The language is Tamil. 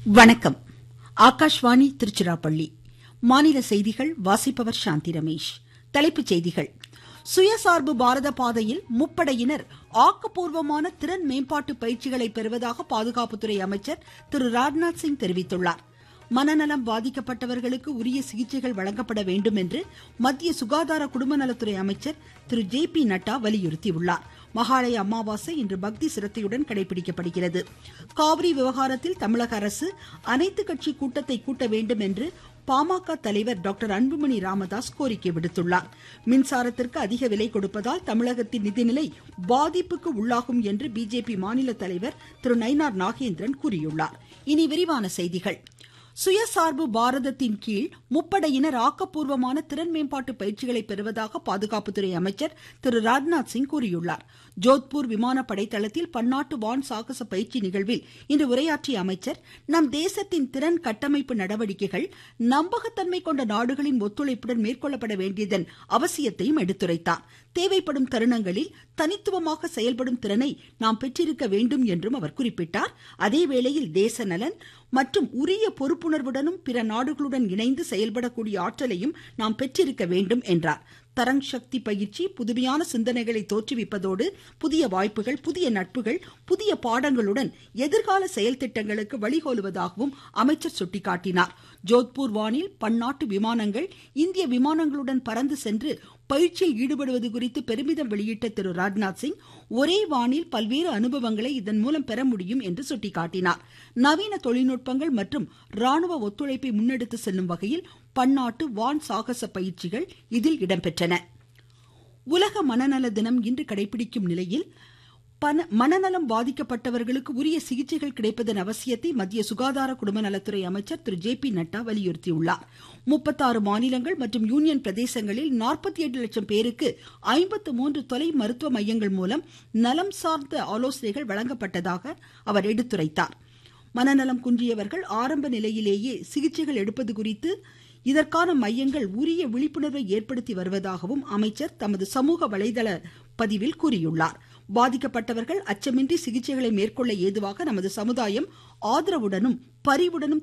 வணக்கம் ஆகாஷ்வாணி திருச்சிராப்பள்ளி மாநில செய்திகள் வாசிப்பவர் சாந்தி ரமேஷ் தலைப்புச் செய்திகள் சுயசார்பு பாரத பாதையில் முப்படையினர் ஆக்கப்பூர்வமான திறன் மேம்பாட்டு பயிற்சிகளை பெறுவதாக பாதுகாப்புத்துறை அமைச்சர் திரு ராஜ்நாத் சிங் தெரிவித்துள்ளார் மனநலம் பாதிக்கப்பட்டவர்களுக்கு உரிய சிகிச்சைகள் வழங்கப்பட வேண்டும் என்று மத்திய சுகாதார குடும்பநலத்துறை அமைச்சர் திரு ஜே பி நட்டா வலியுறுத்தியுள்ளார் மகாலய அமாவாசை இன்று பக்தி சிரத்தையுடன் கடைபிடிக்கப்படுகிறது காவிரி விவகாரத்தில் தமிழக அரசு அனைத்து கட்சி கூட்டத்தை கூட்ட வேண்டும் என்று பாமக தலைவர் டாக்டர் அன்புமணி ராமதாஸ் கோரிக்கை விடுத்துள்ளார் மின்சாரத்திற்கு அதிக விலை கொடுப்பதால் தமிழகத்தின் நிதிநிலை பாதிப்புக்கு உள்ளாகும் என்று பிஜேபி மாநில தலைவர் திரு நயினார் நாகேந்திரன் கூறியுள்ளார் இனி விரிவான செய்திகள் சுயசார்பு பாரதத்தின் கீழ் முப்படையினர் ஆக்கப்பூர்வமான திறன் மேம்பாட்டு பயிற்சிகளை பெறுவதாக பாதுகாப்புத்துறை அமைச்சர் திரு ராஜ்நாத் சிங் கூறியுள்ளார் ஜோத்பூர் விமானப்படை தளத்தில் பன்னாட்டு வான் சாகச பயிற்சி நிகழ்வில் இன்று உரையாற்றிய அமைச்சர் நம் தேசத்தின் திறன் கட்டமைப்பு நடவடிக்கைகள் நம்பகத்தன்மை கொண்ட நாடுகளின் ஒத்துழைப்புடன் மேற்கொள்ளப்பட வேண்டியதன் அவசியத்தையும் எடுத்துரைத்தார் தேவைப்படும் தருணங்களில் தனித்துவமாக செயல்படும் திறனை நாம் பெற்றிருக்க வேண்டும் என்றும் அவர் குறிப்பிட்டார் அதேவேளையில் தேச நலன் மற்றும் உரிய பொறுப்புணர்வுடனும் பிற நாடுகளுடன் இணைந்து செயல்படக்கூடிய ஆற்றலையும் நாம் பெற்றிருக்க வேண்டும் என்றார் தரங் சக்தி பயிற்சி புதுமையான சிந்தனைகளை தோற்றுவிப்பதோடு புதிய வாய்ப்புகள் புதிய நட்புகள் புதிய பாடங்களுடன் எதிர்கால செயல் திட்டங்களுக்கு வழிகோலுவதாகவும் அமைச்சர் சுட்டிக்காட்டினார் ஜோத்பூர் வானில் பன்னாட்டு விமானங்கள் இந்திய விமானங்களுடன் பறந்து சென்று பயிற்சியில் ஈடுபடுவது குறித்து பெருமிதம் வெளியிட்ட திரு ராஜ்நாத் சிங் ஒரே வானில் பல்வேறு அனுபவங்களை இதன் மூலம் பெற முடியும் என்று சுட்டிக்காட்டினார் நவீன தொழில்நுட்பங்கள் மற்றும் ராணுவ ஒத்துழைப்பை முன்னெடுத்து செல்லும் வகையில் பன்னாட்டு வான் சாகச பயிற்சிகள் இதில் இடம்பெற்றன உலக மனநல தினம் இன்று கடைபிடிக்கும் நிலையில் மனநலம் பாதிக்கப்பட்டவர்களுக்கு உரிய சிகிச்சைகள் கிடைப்பதன் அவசியத்தை மத்திய சுகாதார குடும்ப நலத்துறை அமைச்சர் திரு ஜே பி நட்டா வலியுறுத்தியுள்ளார் முப்பத்தாறு மாநிலங்கள் மற்றும் யூனியன் பிரதேசங்களில் நாற்பத்தி எட்டு லட்சம் பேருக்கு ஐம்பத்து மூன்று தொலை மருத்துவ மையங்கள் மூலம் நலம் சார்ந்த ஆலோசனைகள் வழங்கப்பட்டதாக அவர் எடுத்துரைத்தார் மனநலம் குன்றியவர்கள் ஆரம்ப நிலையிலேயே சிகிச்சைகள் எடுப்பது குறித்து இதற்கான மையங்கள் உரிய விழிப்புணர்வை ஏற்படுத்தி வருவதாகவும் அமைச்சர் தமது சமூக வலைதள பதிவில் கூறியுள்ளார் பாதிக்கப்பட்டவர்கள் அச்சமின்றி சிகிச்சைகளை மேற்கொள்ள ஏதுவாக நமது சமுதாயம் ஆதரவுடனும் பரிவுடனும்